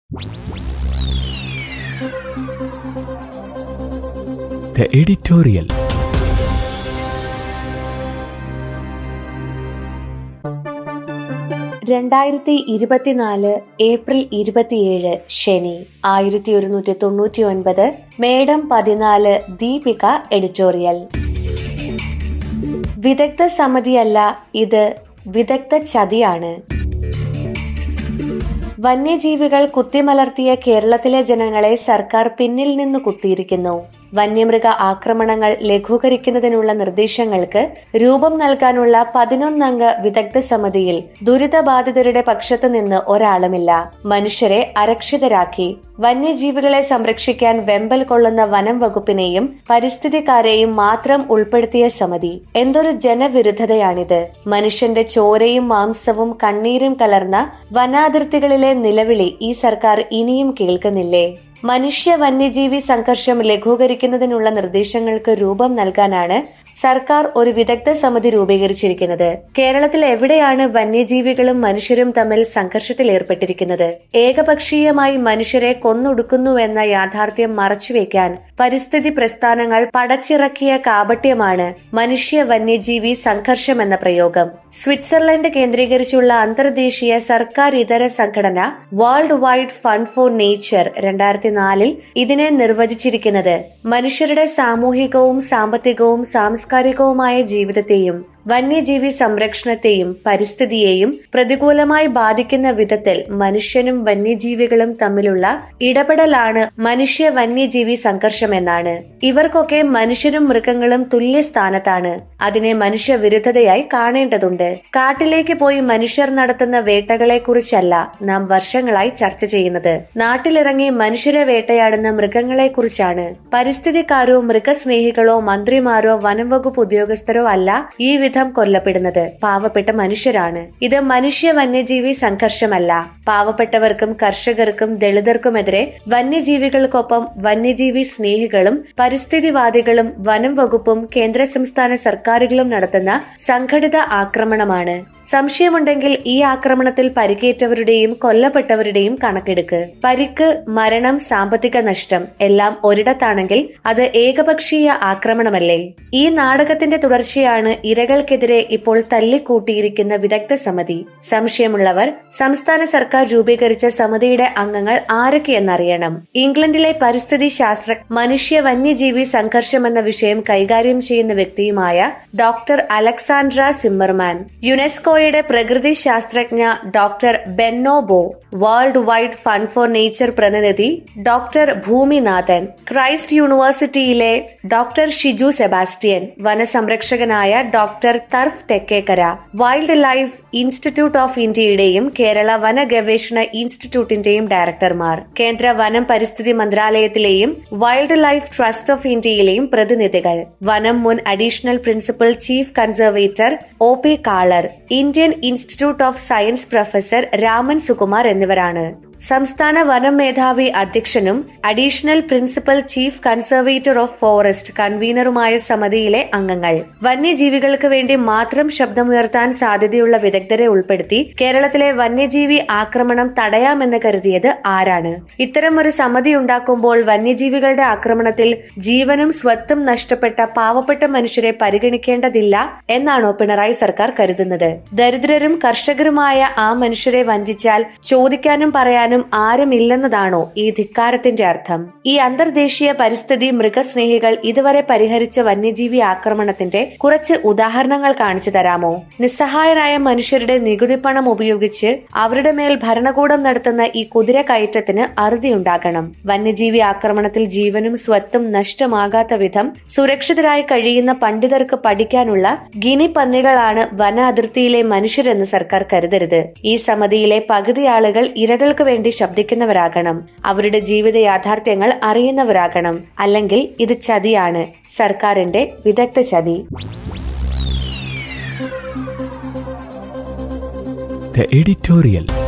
The editorial. രണ്ടായിരത്തി ഇരുപത്തിനാല് April ഇരുപത്തിയേഴ് ശനി ആയിരത്തി ഒരുന്നൂറ്റി തൊണ്ണൂറ്റി ഒൻപത് മേഡം പതിനാല് ദീപിക എഡിറ്റോറിയൽ വിദഗ്ധ സമിതിയല്ല ഇത് വിദഗ്ധ ചതിയാണ് വന്യജീവികൾ കുത്തിമലർത്തിയ കേരളത്തിലെ ജനങ്ങളെ സർക്കാർ പിന്നിൽ നിന്ന് കുത്തിയിരിക്കുന്നു വന്യമൃഗ ആക്രമണങ്ങൾ ലഘൂകരിക്കുന്നതിനുള്ള നിർദ്ദേശങ്ങൾക്ക് രൂപം നൽകാനുള്ള പതിനൊന്നംഗ വിദഗ്ധ സമിതിയിൽ ദുരിതബാധിതരുടെ പക്ഷത്തു നിന്ന് ഒരാളുമില്ല മനുഷ്യരെ അരക്ഷിതരാക്കി വന്യജീവികളെ സംരക്ഷിക്കാൻ വെമ്പൽ കൊള്ളുന്ന വനം വകുപ്പിനെയും പരിസ്ഥിതിക്കാരെയും മാത്രം ഉൾപ്പെടുത്തിയ സമിതി എന്തൊരു ജനവിരുദ്ധതയാണിത് മനുഷ്യന്റെ ചോരയും മാംസവും കണ്ണീരും കലർന്ന വനാതിർത്തികളിലെ നിലവിളി ഈ സർക്കാർ ഇനിയും കേൾക്കുന്നില്ലേ മനുഷ്യ വന്യജീവി സംഘർഷം ലഘൂകരിക്കുന്നതിനുള്ള നിർദ്ദേശങ്ങൾക്ക് രൂപം നൽകാനാണ് സർക്കാർ ഒരു വിദഗ്ധ സമിതി രൂപീകരിച്ചിരിക്കുന്നത് കേരളത്തിൽ എവിടെയാണ് വന്യജീവികളും മനുഷ്യരും തമ്മിൽ സംഘർഷത്തിൽ ഏർപ്പെട്ടിരിക്കുന്നത് ഏകപക്ഷീയമായി മനുഷ്യരെ കൊന്നൊടുക്കുന്നുവെന്ന യാഥാർത്ഥ്യം മറച്ചുവെക്കാൻ പരിസ്ഥിതി പ്രസ്ഥാനങ്ങൾ പടച്ചിറക്കിയ കാപട്യമാണ് മനുഷ്യ വന്യജീവി സംഘർഷം എന്ന പ്രയോഗം സ്വിറ്റ്സർലൻഡ് കേന്ദ്രീകരിച്ചുള്ള അന്തർദേശീയ സർക്കാർ ഇതര സംഘടന world wide fund for nature രണ്ടായിരത്തി നാലിൽ ഇതിനെ നിർവചിച്ചിരിക്കുന്നത് മനുഷ്യരുടെ സാമൂഹികവും സാമ്പത്തികവും സാംസ്കാരികവുമായ ജീവിതത്തെയും വന്യജീവി സംരക്ഷണത്തെയും പരിസ്ഥിതിയെയും പ്രതികൂലമായി ബാധിക്കുന്ന വിധത്തിൽ മനുഷ്യനും വന്യജീവികളും തമ്മിലുള്ള ഇടപെടലാണ് മനുഷ്യ വന്യജീവി സംഘർഷം എന്നാണ് ഇവർക്കൊക്കെ മനുഷ്യരും മൃഗങ്ങളും തുല്യ സ്ഥാനത്താണ് അതിനെ മനുഷ്യ വിരുദ്ധതയായി കാണേണ്ടതുണ്ട് കാട്ടിലേക്ക് പോയി മനുഷ്യർ നടത്തുന്ന വേട്ടകളെ കുറിച്ചല്ല നാം വർഷങ്ങളായി ചർച്ച ചെയ്യുന്നത് നാട്ടിലിറങ്ങി മനുഷ്യരെ വേട്ടയാടുന്ന മൃഗങ്ങളെ കുറിച്ചാണ് പരിസ്ഥിതിക്കാരോ മൃഗസ്നേഹികളോ മന്ത്രിമാരോ വനം വകുപ്പ് ഉദ്യോഗസ്ഥരോ അല്ല ഈ വിധം കൊല്ലപ്പെടുന്നത് പാവപ്പെട്ട മനുഷ്യരാണ് ഇത് മനുഷ്യ വന്യജീവി സംഘർഷമല്ല പാവപ്പെട്ടവർക്കും കർഷകർക്കും ദളിതർക്കുമെതിരെ വന്യജീവികൾക്കൊപ്പം വന്യജീവി സ്നേഹികളും പരിസ്ഥിതിവാദികളും വനം വകുപ്പും കേന്ദ്ര സംസ്ഥാന സർക്കാരുകളും നടത്തുന്ന സംഘടിത ആക്രമണമാണ് സംശയമുണ്ടെങ്കിൽ ഈ ആക്രമണത്തിൽ പരിക്കേറ്റവരുടെയും കൊല്ലപ്പെട്ടവരുടെയും കണക്കെടുക്ക് പരിക്ക് മരണം സാമ്പത്തിക നഷ്ടം എല്ലാം ഒരിടത്താണെങ്കിൽ അത് ഏകപക്ഷീയ ആക്രമണമല്ലേ ഈ നാടകത്തിന്റെ തുടർച്ചയാണ് ഇരകൾക്കെതിരെ ഇപ്പോൾ തല്ലിക്കൂട്ടിയിരിക്കുന്ന വിദഗ്ധ സമിതി സംശയമുള്ളവർ സംസ്ഥാന സർക്കാർ രൂപീകരിച്ച സമിതിയുടെ അംഗങ്ങൾ ആരൊക്കെയെന്നറിയണം ഇംഗ്ലണ്ടിലെ പരിസ്ഥിതി ശാസ്ത്ര മനുഷ്യ വന്യജീവി സംഘർഷം എന്ന വിഷയം കൈകാര്യം ചെയ്യുന്ന വ്യക്തിയുമായ ഡോക്ടർ അലക്സാൻഡ്ര സിമ്മർമാൻ യുനെസ്കോയുടെ പ്രകൃതി ശാസ്ത്രജ്ഞ ഡോക്ടർ ബെന്നോബോ world wide fund for nature പ്രതിനിധി ഡോക്ടർ ഭൂമിനാഥൻ ക്രൈസ്റ്റ് യൂണിവേഴ്സിറ്റിയിലെ ഡോക്ടർ ഷിജു സെബാസ്റ്റ്യൻ വനസംരക്ഷകനായ ഡോക്ടർ തർഫ് Thekkekara wildlife institute of ഇന്ത്യയുടെയും കേരള വന ഗവേഷണ ഇൻസ്റ്റിറ്റ്യൂട്ടിന്റെയും ഡയറക്ടർമാർ കേന്ദ്ര വനം പരിസ്ഥിതി മന്ത്രാലയത്തിലെയും വൈൽഡ് ലൈഫ് ട്രസ്റ്റ് ഓഫ് ഇന്ത്യയിലെയും പ്രതിനിധികൾ വനം മുൻ additional principal chief conservator O P Kaler Indian institute of science professor Raman Sukumar എന്നിവരാണ് സംസ്ഥാന വനം മേധാവി അധ്യക്ഷനും additional principal chief conservator of forest കൺവീനറുമായ സമിതിയിലെ അംഗങ്ങൾ വന്യജീവികൾക്ക് വേണ്ടി മാത്രം ശബ്ദമുയർത്താൻ സാധ്യതയുള്ള വിദഗ്ധരെ ഉൾപ്പെടുത്തി കേരളത്തിലെ വന്യജീവി ആക്രമണം തടയാമെന്ന് കരുതിയത് ആരാണ് ഇത്തരം ഒരു സമിതി ഉണ്ടാക്കുമ്പോൾ വന്യജീവികളുടെ ആക്രമണത്തിൽ ജീവനും സ്വത്തും നഷ്ടപ്പെട്ട പാവപ്പെട്ട മനുഷ്യരെ പരിഗണിക്കേണ്ടതില്ല എന്നാണോ പിണറായി സർക്കാർ കരുതുന്നത് ദരിദ്രരും കർഷകരുമായ ആ മനുഷ്യരെ വഞ്ചിച്ചാൽ ചോദിക്കാനും പറയാനും ചെയ്യാനും ആരുമില്ലെന്നതാണോ ഈ ധിക്കാരത്തിന്റെ അർത്ഥം ഈ അന്തർദേശീയ പരിസ്ഥിതി മൃഗസ്നേഹികൾ ഇതുവരെ പരിഹരിച്ച വന്യജീവി ആക്രമണത്തിന്റെ കുറച്ച് ഉദാഹരണങ്ങൾ കാണിച്ചു തരാമോ നിസ്സഹായരായ മനുഷ്യരുടെ നികുതി പണം ഉപയോഗിച്ച് അവരുടെ മേൽ ഭരണകൂടം നടത്തുന്ന ഈ കുതിര കയറ്റത്തിന് അറുതിയുണ്ടാകണം വന്യജീവി ആക്രമണത്തിൽ ജീവനും സ്വത്തും നഷ്ടമാകാത്ത വിധം സുരക്ഷിതരായി കഴിയുന്ന പണ്ഡിതർക്ക് പഠിക്കാനുള്ള ഗിനി പന്നികളാണ് വന അതിർത്തിയിലെ മനുഷ്യരെന്ന് സർക്കാർ കരുതരുത് ഈ സമിതിയിലെ പകുതി ആളുകൾ ഇരകൾക്ക് വേണ്ടി ശബ്ദിക്കുന്നവരാകണം അവരുടെ ജീവിത യാഥാർത്ഥ്യങ്ങൾ അറിയുന്നവരാകണം അല്ലെങ്കിൽ ഇത് ചതിയാണ് സർക്കാരിന്റെ വിദഗ്ധ ചതി The editorial.